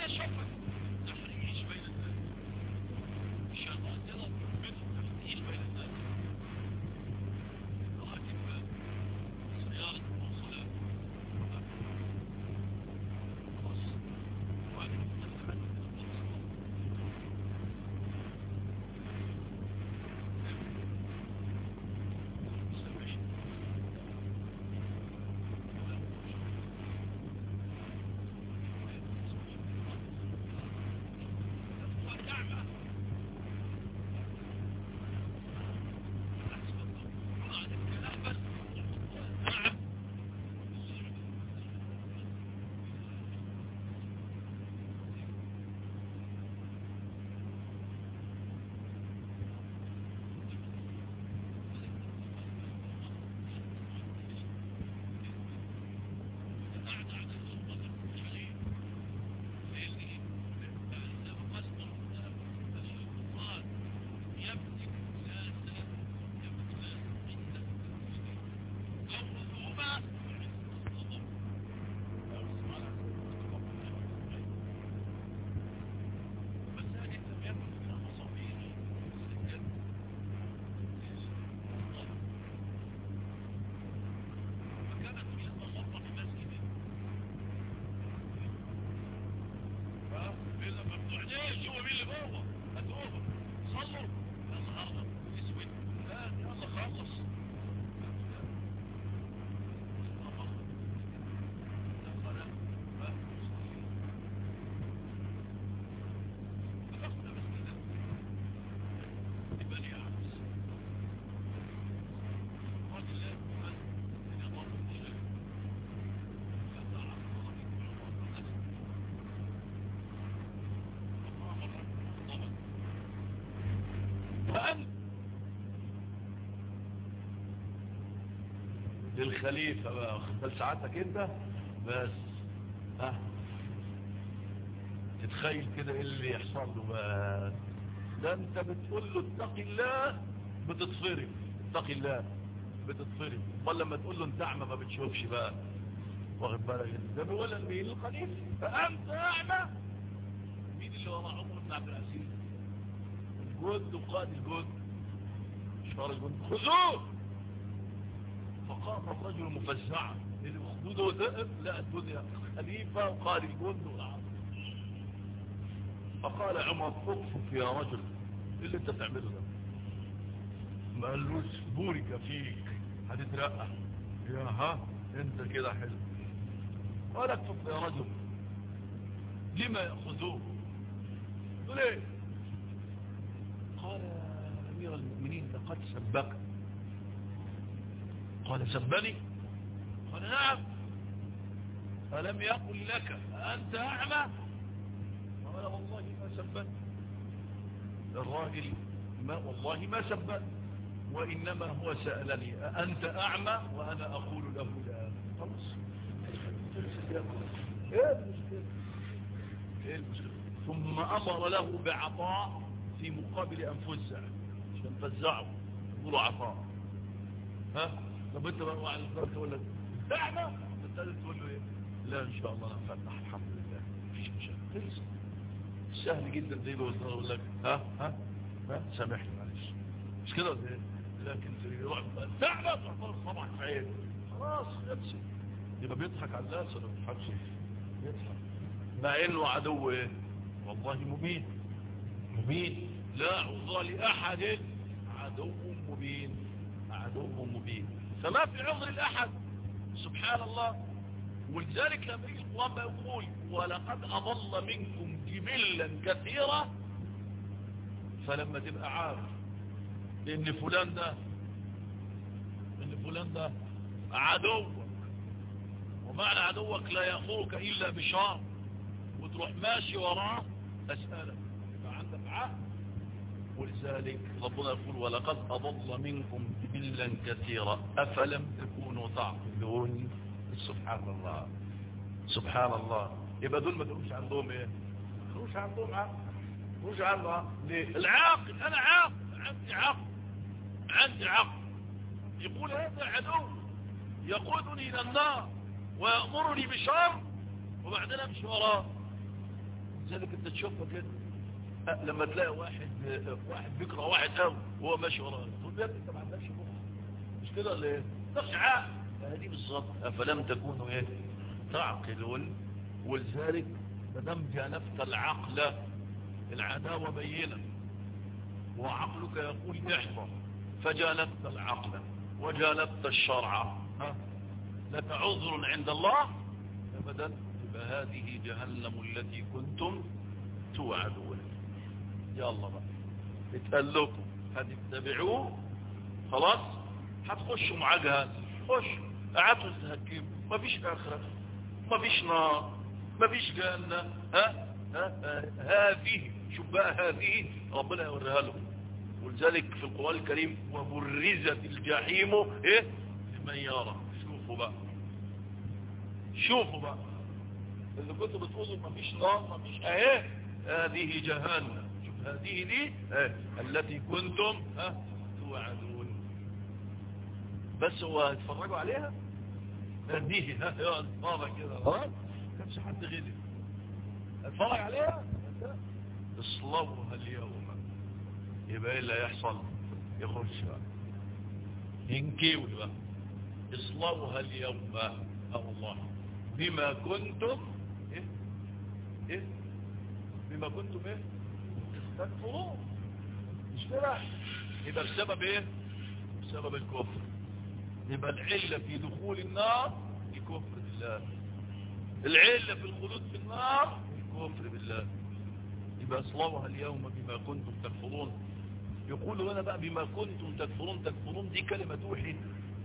تحريش بين الناس الشيطان يضرب منهم تحريش بين للخليفة بقى بل ساعتك انت بس ها تتخيل كده ايه اللي يحصل له بقى ده انت بتقول له اتق الله بتتصرف اتق الله بتتصرف امال لما تقول له انت اعمى ما بتشوفش بقى واخد بالك ده بيقول مين الخليفة فانت اعمى مين اللي ورا عمر بن عبد العزيز الجند وقائد الجند شهر الجند خذوه فقام الرجل مفزعا اللي خدوده ذئب لا الدنيا خليفة وقائد الجند والعرب فقال عمر اكفف يا رجل إيه اللي انت تعمله ده ما قالوش بورك فيك هتترقى يا ها انت كده حلو قال اكفف يا رجل لما يأخذوه قال ايه قال يا امير المؤمنين لقد سبك قال سبني قال نعم ألم يقل لك أنت أعمى قال والله ما سبني الراجل ما والله ما سبني وإنما هو سألني أنت أعمى وأنا أقول له لا خلاص ايه المشكلة ايه المشكلة ثم أمر له بعطاء في مقابل أن فزع عشان فزعه يقولوا عطاء ها طب انت بقى على الفرق تقول لك أعمى الثالث تقول له ايه لا ان شاء الله انا فتح الحمد لله مفيش مشاكل سهل جدا زي ما يقول لك ها ها ها سامحني معلش مش كده ولا ايه لكن يروح تعمى تحضر طبعا في عين خلاص يبسي يبقى بيضحك على الناس ولا ما بيضحكش يضحك مع انه عدو ايه والله مبين مبين لا عذر لاحد عدو مبين عدو مبين فما في عذر لاحد سبحان الله ولذلك لما يجي القرآن يقول ولقد أضل منكم جبلا كثيرا فلما تبقى عارف ان فلان ده ان فلان ده عدوك ومعنى عدوك لا يأمرك إلا بشر وتروح ماشي وراه أسألك فعندك عهد ولذلك ربنا يقول ولقد أضل منكم جبلا كثيرا أفلم تكونوا تعقلون سبحان الله سبحان الله يبقى دول ما تقولش عندهم ايه ما تقولش عندهم عقل ما تقولش عندهم عقل ليه العاقل انا عاقل عندي عقل عندي عقل يقول هذا عدو يقودني الى النار ويأمرني بشر وبعدين امشي وراه لذلك انت تشوفها كده لما تلاقي واحد واحد بيكره واحد قوي وهو ماشي وراه تقول له انت ما عندكش مخ مش كده ولا ايه؟ نفس عقل هذه بالظبط أفلم تكونوا إيه تعقلون ولذلك مدام جانبت العقل العداوة بينة وعقلك يقول احفظ فجانبت العقل وجانبت الشرع ها لك عذر عند الله أبدا فهذه جهنم التي كنتم توعدون يا الله بقى اتقال لكم هتتبعوه خلاص هتخشوا مع جهنم خشوا قعدوا تهكموا مفيش آخرة مفيش نار مفيش جنة ها ها هذه شوف بقى هذه ربنا يوريها لهم ولذلك في القرآن الكريم وبرزت الجحيم ايه لمن يرى شوفوا بقى شوفوا بقى اللي كنتوا بتقولوا مفيش نار مفيش اهي هذه جهنم شوف هذه دي ايه التي كنتم ها توعدون بس هو اتفرجوا عليها هذه ها يقعد اتفرج كده ها كانش حد غير اتفرج عليها اصلوها اليوم يبقى ايه اللي هيحصل يخش بقى ينكيوي بقى اصلوها اليوم اه الله بما كنتم ايه ايه بما كنتم ايه تكفرون مش كده يبقى بسبب ايه بسبب الكفر يبقى العلة في دخول النار الكفر بالله العلة في الخلود في النار الكفر بالله يبقى اصلوها اليوم بما كنتم تكفرون يقول لنا بقى بما كنتم تكفرون تكفرون دي كلمة توحي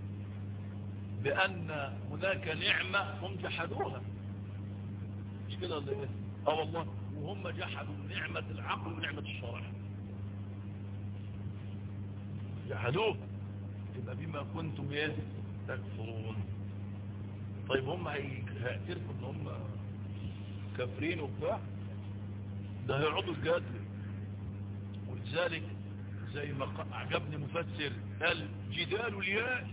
بأن هناك نعمة هم جحدوها مش كده ولا ايه اه والله وهم جحدوا نعمة العقل ونعمة الشرع جحدوها يبقى بما كنتم ايه تكفرون طيب هم هيعترفوا ان هم كافرين وبتاع ده هيقعدوا الجادل ولذلك زي ما أعجبني مفسر قال جدال الياس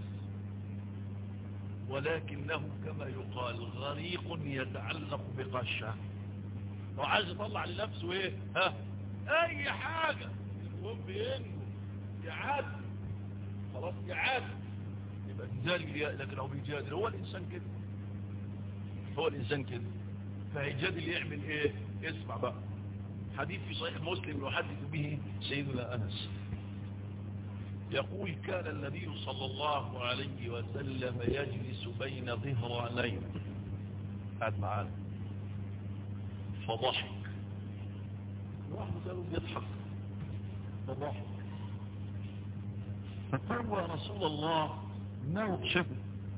ولكنه كما يقال غريق يتعلق بقشة وعايز يطلع لنفسه ايه ها اي حاجة المهم بينه يعاد خلاص يعاد يبقى جدال الياس لكن هو بيجادل هو الانسان كده هو الانسان كده فهيجادل يعمل ايه اسمع بقى حديث في صحيح مسلم يحدث به سيدنا أنس يقول كان النبي صلى الله عليه وسلم يجلس بين ظهرانين قاعد معانا فضحك واحد قالوا بيضحك فضحك فقال يا رسول الله ما شبه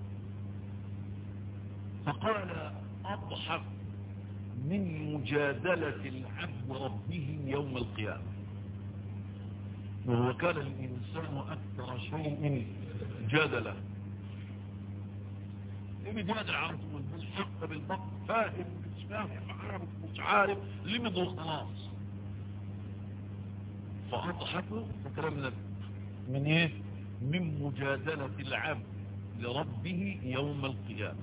فقال أضحك من مجادلة العبد ربه يوم القيامة وهو كان الإنسان أكثر شيء جادلة بيجادل على طول بالحق بالبطن فاهم مش فاهم عارف مش عارف لمضوا خلاص فأضحكوا فكلام من ايه من مجادلة العبد لربه يوم القيامة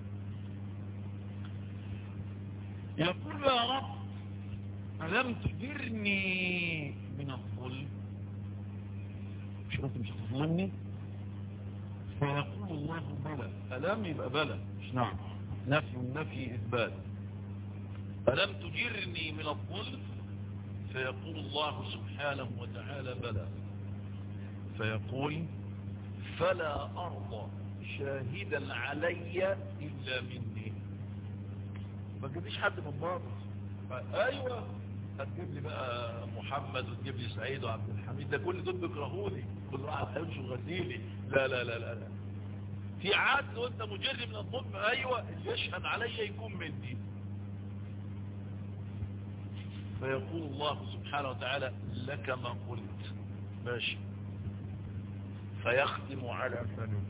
يقول يا رب ألم تجرني من الظلم مش قلت مش هتظلمني فيقول الله بلى ألم يبقى بلى مش نعم نفي النفي إثبات ألم تجرني من الظلم فيقول الله سبحانه وتعالى بلى فيقول فلا أرضى شاهدا علي إلا مني ما تجيبليش حد من بره ايوه هتجيب لي بقى محمد وتجيب لي سعيد وعبد الحميد ده كل دول بيكرهوني كل واحد هيمشي غسيلي لا لا لا لا لا في عدل وانت مجرم من الظلم ايوه اللي يشهد علي يكون مني فيقول الله سبحانه وتعالى لك ما قلت ماشي فيختم على فمه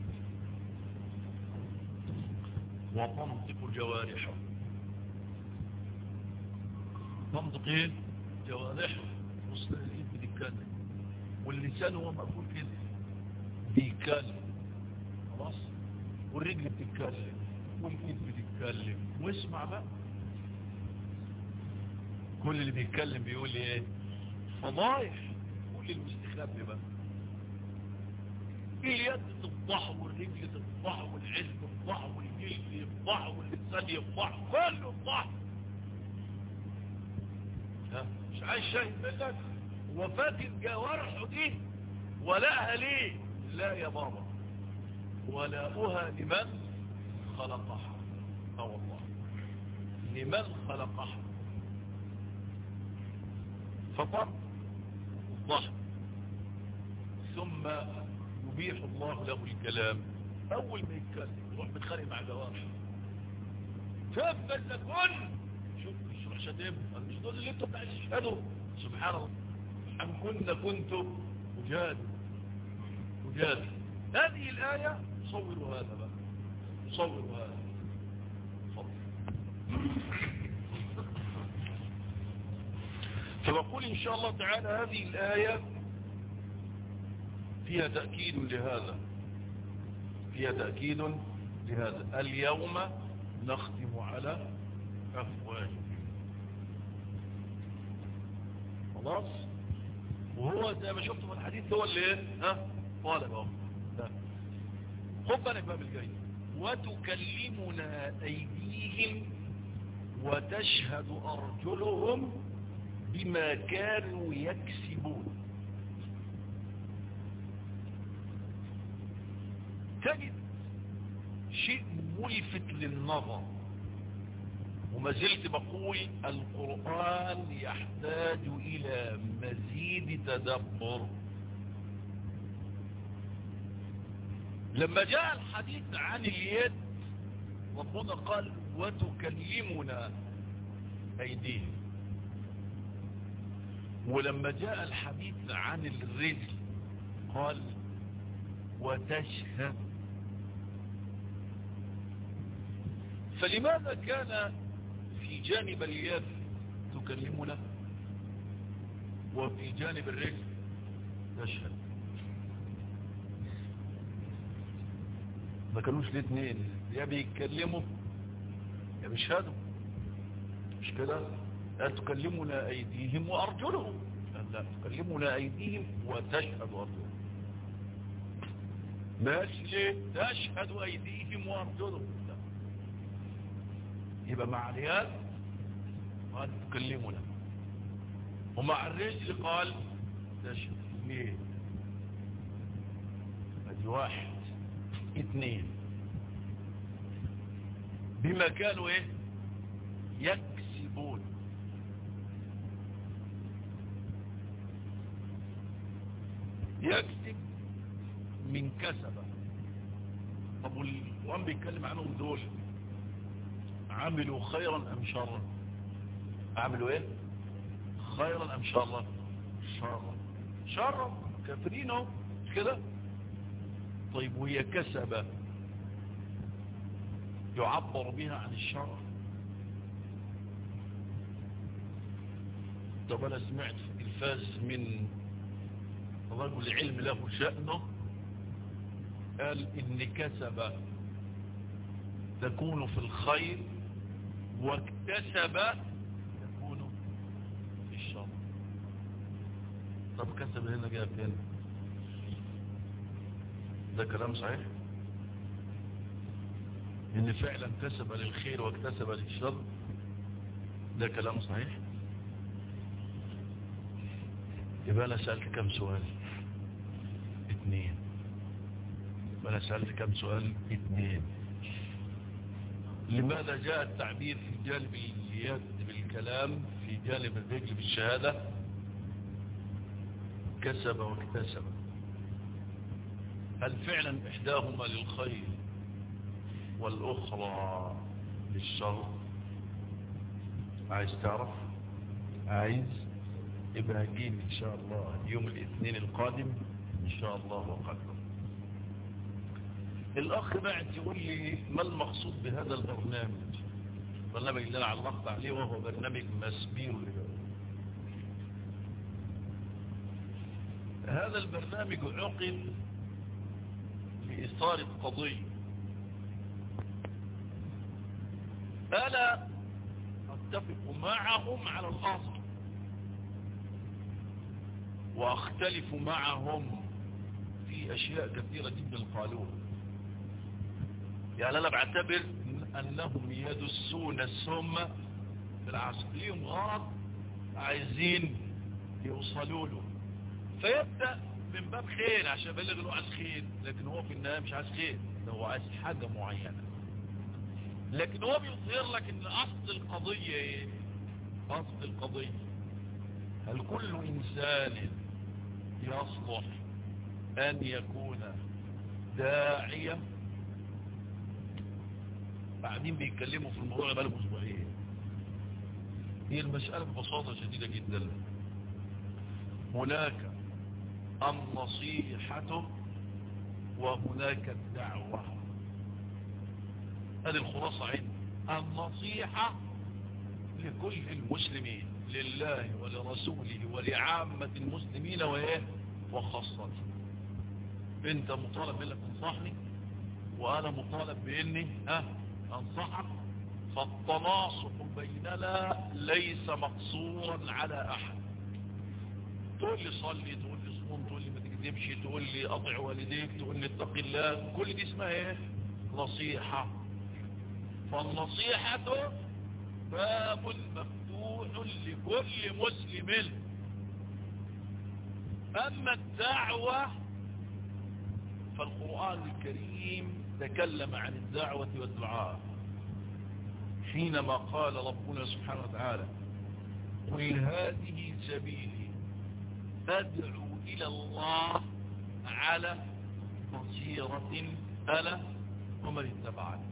وتنطق جوارحه منطق ايه جوارحه وسط الايد بتتكلم واللسان هو مقفول كده بيتكلم خلاص والرجل بتتكلم والايد بتتكلم واسمع بقى كل اللي بيتكلم بيقول ايه فضايح كل المستخبي بقى اليد تفضح والرجل تفضح والعين تفضح والجلد يفضح واللسان يفضح كله يفضح مش عايز شيء منك وفاة الجوارح دي ولاها ليه لا يا بابا ولاؤها لمن خلقها اه والله لمن خلقها فطر الضحك ثم يبيح الله له الكلام اول ما يتكلم يروح متخانق مع جوارح كيف تكون شوف مش روح شتم مش دول اللي انتوا بتاع تشهدوا سبحان الله ام كنا كنتم مجاد مجاد هذه الآية صوروا هذا بقى صوروا هذا فضل فبقول إن شاء الله تعالى هذه الآية فيها تأكيد لهذا فيها تأكيد لهذا اليوم نختم على أفواههم خلاص وهو زي ما شفتوا في الحديث هو اللي ايه ها قال بقى خد بالك بقى بالجاي وتكلمنا ايديهم وتشهد ارجلهم بما كانوا يكسبون تجد شيء ملفت للنظر وما زلت بقول القرآن يحتاج إلى مزيد تدبر لما جاء الحديث عن اليد ربنا قال وتكلمنا أيديهم ولما جاء الحديث عن الرجل قال وتشهد فلماذا كان في جانب اليد تكلمنا وفي جانب الرجل تشهد ما كانوش الاثنين يا بيتكلموا يا بيشهدوا مش كده لا تكلمنا ايديهم وارجلهم لا تكلمنا ايديهم وتشهد ارجلهم ماشي ليه تشهد ايديهم وارجلهم لا يبقى مع اليد قال تكلمنا ومع الرجل قال تشهد ليه ادي واحد اثنين بما كانوا ايه يكسبون يكسب من كسبة طب والوان بيتكلم عنهم دول عملوا خيرا ام شرا عملوا ايه خيرا ام شرا شرا شرا كافرين اهو كده طيب وهي كسبة يعبر بها عن الشر طب انا سمعت في الفاز من رجل علم له شأنه قال ان كسب تكون في الخير واكتسب يكون في الشر طب كسب هنا جاء فين ده كلام صحيح ان فعلا كسب للخير واكتسب للشر ده كلام صحيح يبقى انا سألت كم سؤال اثنين يبقى انا سألت كم سؤال اثنين لماذا جاء التعبير في جانب اليد بالكلام في جانب الرجل بالشهادة كسب واكتسب هل فعلا إحداهما للخير والأخرى للشر عايز تعرف عايز يبقى هجيب إن شاء الله يوم الاثنين القادم إن شاء الله وقدر الأخ بعد يقول لي ما المقصود بهذا البرنامج البرنامج اللي أنا علقت عليه وهو برنامج مسبير هذا البرنامج عقد لإثارة قضية ألا أتفق معهم على الأصل وأختلف معهم في أشياء كثيرة جدا قالوها يعني أنا بعتبر أنهم يدسون السم في العصر ليهم غرض عايزين يوصلوا له فيبدأ من باب خير عشان يبلغ انه عايز خير لكن هو في النهاية مش عايز خير ده هو عايز حاجة معينة لكن هو بيظهر لك ان اصل القضية ايه اصل القضية هل كل انسان يصلح ان يكون داعية بعدين بيتكلموا في الموضوع بقالهم اسبوعين هي المسألة ببساطة شديدة جدا هناك النصيحة وهناك الدعوة هذه الخلاصة عندي النصيحة لكل المسلمين لله ولرسوله ولعامة المسلمين وإيه وخاصة انت مطالب منك تنصحني وانا مطالب باني اه انصحك فالتناصح بيننا ليس مقصورا على احد تقول لي صلي تقول لي صوم تقول لي ما تكذبش تقول لي اطع والديك تقول لي اتق الله كل دي اسمها ايه نصيحة فالنصيحة باب مفتوح لكل مسلم اما الدعوة فالقرآن الكريم تكلم عن الدعوة والدعاء حينما قال ربنا سبحانه وتعالى قل هذه سبيلي أدعو إلى الله على بصيرة أنا ومن اتبعني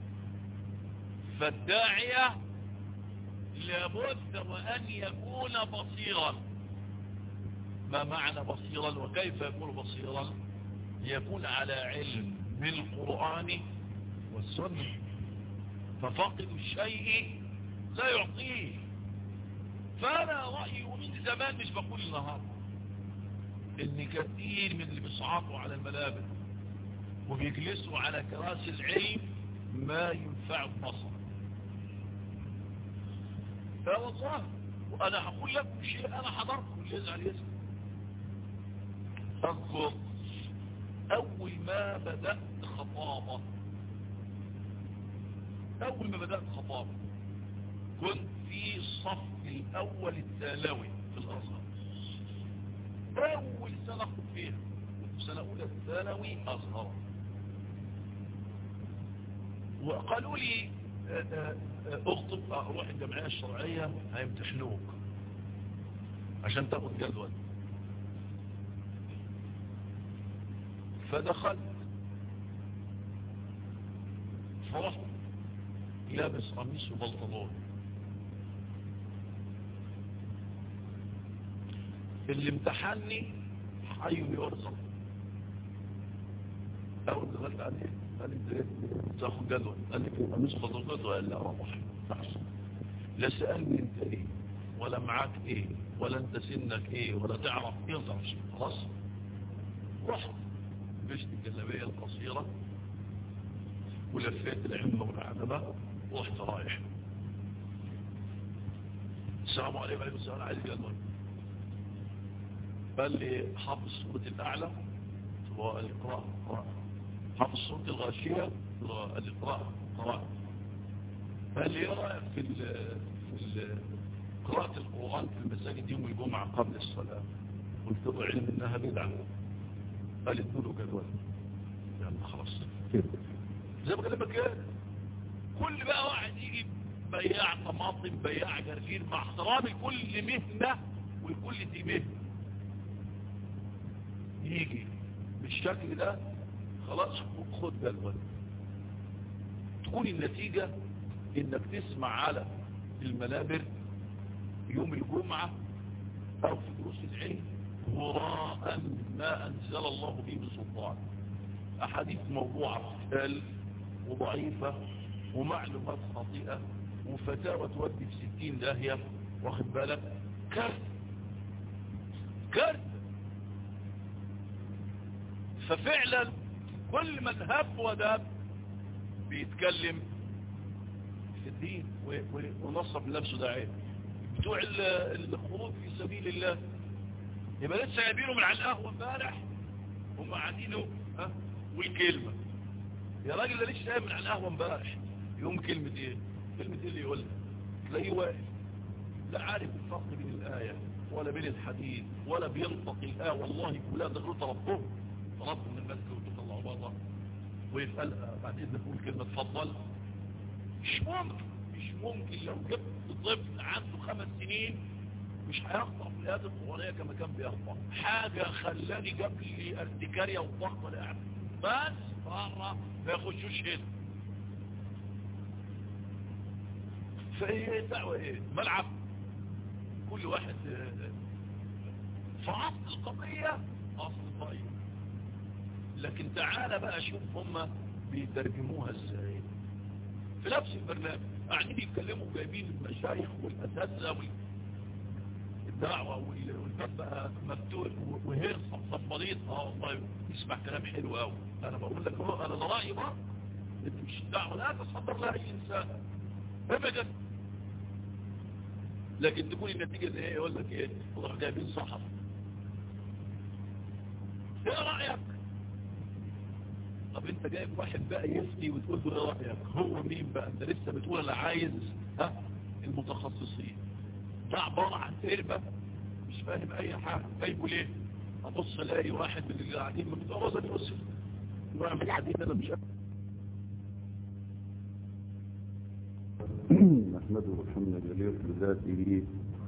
فالداعية لابد وأن يكون بصيرا ما معنى بصيرا وكيف يكون بصيرا يكون على علم بالقرآن والسنة ففاقد الشيء لا يعطيه فانا رأيي ومن زمان مش بقول النهاردة ان كثير من اللي بيصعدوا على الملابس وبيجلسوا على كراسي العلم ما ينفع البصر لا والله وانا هقول لكم شيء انا حضرته اللي يزعل يزعل اذكر اول ما بدأت خطابة اول ما بدأت خطابة كنت في الصف الاول الثانوي في الازهر اول سنة اخد فيها كنت سنة اولى الثانوي ازهر وقالوا لي اخطب اروح الجمعية الشرعية هيمتحنوك عشان تاخد جدول فدخلت فرحت لابس قميص وبلطلون اللي امتحني حي يرزق اول دخلت عليه قال لي تاخد جدول قال لي قميص وبلطلون قال لا روح لا سألني انت ايه ولا معاك ايه ولا انت سنك ايه ولا تعرف ايه وتعرف شيء خلاص رحت لبست الجلابية القصيرة ولفيت العمة والعدبة ورحت رايح السلام عليكم عليكم السلام عايز جدول قال لي حافظ سورة الأعلى قال لي قراءة قراءة حافظ سورة الغاشية قال لي قراءة قراءة قال لي ايه رأيك في ال في قراءة القرآن في المساجد يوم الجمعة قبل الصلاة قلت له علم انها بدعة قال ادوله جدول يعني خلاص زي ما كلمك كده كل بقى واحد يجي بياع طماطم بياع جرجير مع احترامي كل مهنة والكل دي مهنة يجي بالشكل ده خلاص خد جدول تكون النتيجة انك تسمع على المنابر يوم الجمعة او في دروس العلم وراء ما انزل الله به من سلطان احاديث موضوعة تتقال وضعيفة ومعلومات خاطئة وفتاوى تودي في ستين داهية واخد بالك كارثة كارثة ففعلا كل من هب ودب بيتكلم في الدين ونصب لنفسه داعيه بتوع الخروج في سبيل الله يبقى لسه جايبينه من على القهوه امبارح هم قاعدينه ها والكلمه يا راجل ده لسه من على القهوه امبارح يقوم كلمه ايه كلمه ايه اللي يقولها تلاقيه واقف لا عارف الفرق بين الايه ولا بين الحديث ولا بينطق الايه والله كلها دخلوا طلبتهم طلبوا من المسجد وطلعوا بره ويسال بعد اذنك قول كلمه اتفضل مش ممكن مش ممكن لو جبت طفل عنده خمس سنين مش هيخطأ في الآيات القرآنية كما كان بيخطأ حاجة خلاني جاب لي ارتكارية وضغط ولا أعمل بس بره ما يخشوش هنا فايه الدعوة ايه ملعب كل واحد فأصل القضية أصل طيب لكن تعالى بقى شوف هم بيترجموها ازاي في نفس البرنامج قاعدين يتكلموا جايبين المشايخ والاساتذه والدعوه والباب بقى مفتوح وهير صفصفليط اه والله يسمع كلام حلو قوي انا بقول لك هو انا ده رايي بقى انت مش الدعوه لا تصدر لها اي انسان ابدا لكن تكون النتيجه ان ايه يقول لك ايه والله جايبين صحف ايه رايك طب انت جايب واحد بقى يفتي وتقول له ايه رايك هو مين بقى انت لسه بتقول انا عايز ها المتخصصين ده عباره عن تربه مش فاهم اي حاجه جايبه ليه ابص الاقي واحد من اللي قاعدين ما بيتجوز يوسف واعمل حديث انا مش نحمده الحمد لله بذاته